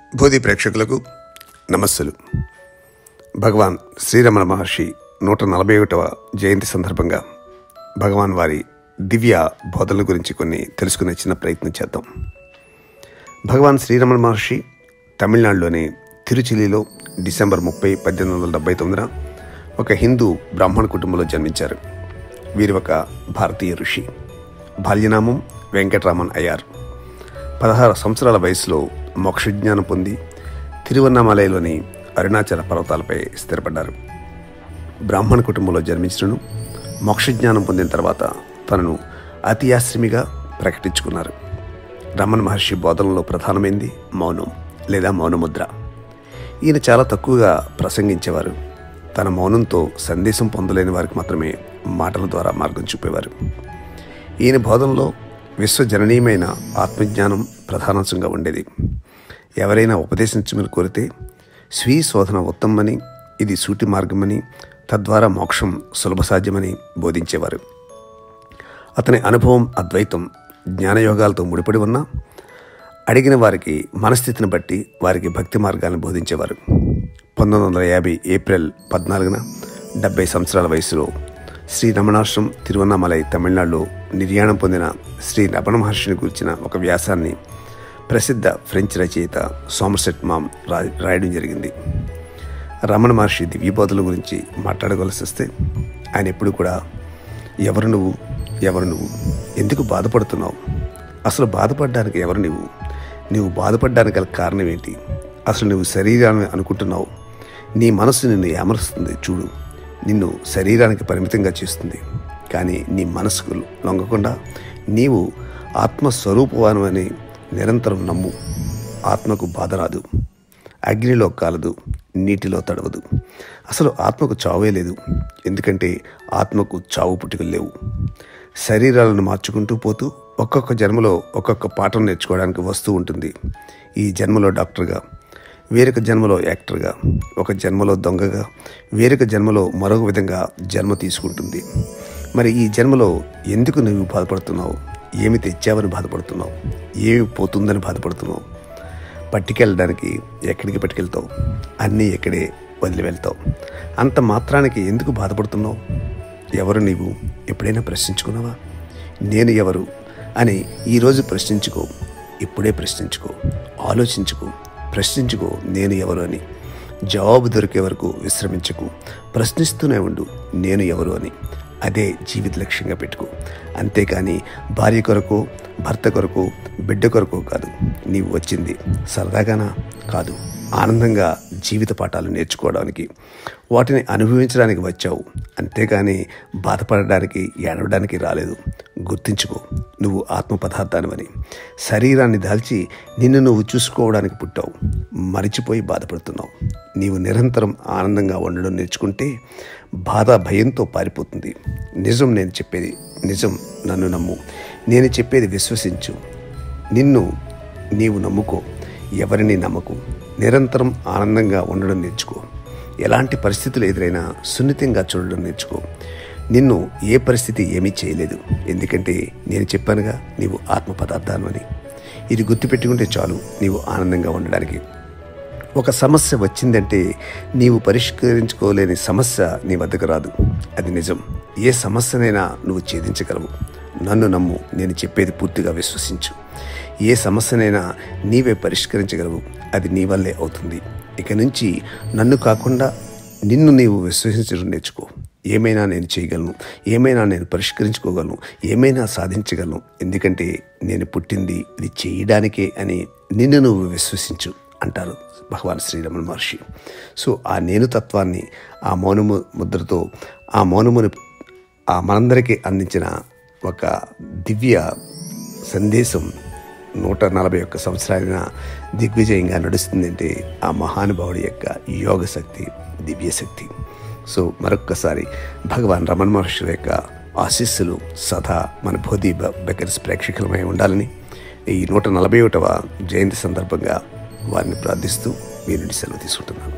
బోధి ప్రేక్షకులకు నమస్సులు భగవాన్ శ్రీరమణ మహర్షి నూట నలభై ఒకటవ జయంతి సందర్భంగా భగవాన్ వారి దివ్య బోధనల గురించి కొన్ని తెలుసుకునే చిన్న ప్రయత్నం చేద్దాం భగవాన్ శ్రీరమణ మహర్షి తమిళనాడులోని తిరుచిలిలో డిసెంబర్ ముప్పై పద్దెనిమిది వందల డెబ్బై తొమ్మిదిన ఒక హిందూ బ్రాహ్మణ కుటుంబంలో జన్మించారు వీరు ఒక భారతీయ ఋషి బాల్యనామం వెంకటరామన్ అయ్యార్ పదహారు సంవత్సరాల వయసులో మోక్షజ్ఞానం పొంది తిరువన్నామలైలోని అరుణాచల పర్వతాలపై స్థిరపడ్డారు బ్రాహ్మణ కుటుంబంలో జన్మించను మోక్షజ్ఞానం పొందిన తర్వాత తనను అతి ఆశ్రమిగా ప్రకటించుకున్నారు రమణ మహర్షి బోధనలో ప్రధానమైంది మౌనం లేదా మౌనముద్ర ఈయన చాలా తక్కువగా ప్రసంగించేవారు తన మౌనంతో సందేశం పొందలేని వారికి మాత్రమే మాటల ద్వారా మార్గం చూపేవారు ఈయన బోధనలో విశ్వజననీయమైన ఆత్మజ్ఞానం ప్రధానాంశంగా ఉండేది ఎవరైనా ఉపదేశించమని కోరితే స్వీయ శోధన ఉత్తమని ఇది సూటి మార్గమని తద్వారా మోక్షం సులభ సాధ్యమని బోధించేవారు అతని అనుభవం అద్వైతం జ్ఞానయోగాలతో ముడిపడి ఉన్నా అడిగిన వారికి మనస్థితిని బట్టి వారికి భక్తి మార్గాలను బోధించేవారు పంతొమ్మిది వందల యాభై ఏప్రిల్ పద్నాలుగున డెబ్బై సంవత్సరాల వయసులో శ్రీ రమణాశ్రం తిరువన్నామలై తమిళనాడులో నిర్యాణం పొందిన శ్రీ రమణ మహర్షిని గురించిన ఒక వ్యాసాన్ని ప్రసిద్ధ ఫ్రెంచ్ రచయిత సోమర్సెట్ మామ్ రా రాయడం జరిగింది రమణ మహర్షి దివ్యబోధల గురించి మాట్లాడవలసి వస్తే ఆయన ఎప్పుడు కూడా ఎవరు నువ్వు ఎవరు నువ్వు ఎందుకు బాధపడుతున్నావు అసలు బాధపడడానికి ఎవరు నువ్వు నువ్వు బాధపడడానికి గల కారణం ఏంటి అసలు నువ్వు శరీరాన్ని అనుకుంటున్నావు నీ మనసు నిన్ను ఏమరుస్తుంది చూడు నిన్ను శరీరానికి పరిమితంగా చేస్తుంది కానీ నీ మనసుకు లొంగకుండా నీవు ఆత్మస్వరూపవాను అని నిరంతరం నమ్ము ఆత్మకు బాధ రాదు అగ్నిలో కాలదు నీటిలో తడవదు అసలు ఆత్మకు చావే లేదు ఎందుకంటే ఆత్మకు చావు పుట్టుకలు లేవు శరీరాలను మార్చుకుంటూ పోతూ ఒక్కొక్క జన్మలో ఒక్కొక్క పాఠం నేర్చుకోవడానికి వస్తూ ఉంటుంది ఈ జన్మలో డాక్టర్గా వేరొక జన్మలో యాక్టర్గా ఒక జన్మలో దొంగగా వేరొక జన్మలో మరొక విధంగా జన్మ తీసుకుంటుంది మరి ఈ జన్మలో ఎందుకు నువ్వు బాధపడుతున్నావు ఏమి తెచ్చావని బాధపడుతున్నావు ఏమి పోతుందని బాధపడుతున్నావు పట్టుకెళ్ళడానికి ఎక్కడికి పట్టుకెళ్తావు అన్నీ ఎక్కడే వదిలి వెళ్తావు అంత మాత్రానికి ఎందుకు బాధపడుతున్నావు ఎవరు నీవు ఎప్పుడైనా ప్రశ్నించుకున్నావా నేను ఎవరు అని ఈరోజు ప్రశ్నించుకో ఇప్పుడే ప్రశ్నించుకో ఆలోచించుకో ప్రశ్నించుకో నేను ఎవరు అని జవాబు దొరికే వరకు విశ్రమించకు ప్రశ్నిస్తూనే ఉండు నేను ఎవరు అని అదే జీవిత లక్ష్యంగా పెట్టుకో అంతేకాని భార్య కొరకు భర్త కొరకు బిడ్డ కొరకు కాదు నీవు వచ్చింది సరదాగానా కాదు ఆనందంగా జీవిత పాఠాలు నేర్చుకోవడానికి వాటిని అనుభవించడానికి వచ్చావు అంతేకాని బాధపడడానికి ఏడవడానికి రాలేదు గుర్తించుకో నువ్వు ఆత్మ పదార్థానివని శరీరాన్ని దాల్చి నిన్ను నువ్వు చూసుకోవడానికి పుట్టావు మరిచిపోయి బాధపడుతున్నావు నీవు నిరంతరం ఆనందంగా ఉండడం నేర్చుకుంటే బాధ భయంతో పారిపోతుంది నిజం నేను చెప్పేది నిజం నన్ను నమ్ము నేను చెప్పేది విశ్వసించు నిన్ను నీవు నమ్ముకో ఎవరిని నమ్మకు నిరంతరం ఆనందంగా ఉండడం నేర్చుకో ఎలాంటి పరిస్థితులు ఎదురైనా సున్నితంగా చూడడం నేర్చుకో నిన్ను ఏ పరిస్థితి ఏమీ చేయలేదు ఎందుకంటే నేను చెప్పానుగా నీవు ఆత్మ పదార్థాను అని ఇది గుర్తుపెట్టుకుంటే చాలు నీవు ఆనందంగా ఉండడానికి ఒక సమస్య వచ్చిందంటే నీవు పరిష్కరించుకోలేని సమస్య నీ వద్దకు రాదు అది నిజం ఏ సమస్యనైనా నువ్వు ఛేదించగలవు నన్ను నమ్ము నేను చెప్పేది పూర్తిగా విశ్వసించు ఏ సమస్యనైనా నీవే పరిష్కరించగలవు అది నీ వల్లే అవుతుంది ఇక నుంచి నన్ను కాకుండా నిన్ను నీవు విశ్వసించడం నేర్చుకో ఏమైనా నేను చేయగలను ఏమైనా నేను పరిష్కరించుకోగలను ఏమైనా సాధించగలను ఎందుకంటే నేను పుట్టింది ఇది చేయడానికే అని నిన్ను నువ్వు విశ్వసించు అంటారు భగవాన్ శ్రీరమణ మహర్షి సో ఆ నేను తత్వాన్ని ఆ మౌనము ముద్రతో ఆ మౌనముని ఆ మనందరికీ అందించిన ఒక దివ్య సందేశం నూట నలభై ఒక్క సంవత్సరాలైన దిగ్విజయంగా నడుస్తుందంటే ఆ మహానుభావుడి యొక్క యోగ శక్తి దివ్యశక్తి సో మరొక్కసారి భగవాన్ రమణ మహర్షుల యొక్క ఆశీస్సులు సదా మన బోధి బెకర్స్ ప్రేక్షకులమై ఉండాలని ఈ నూట నలభై ఒకటవ జయంతి సందర్భంగా వారిని ప్రార్థిస్తూ మీ నుండి సెలవు తీసుకుంటున్నాను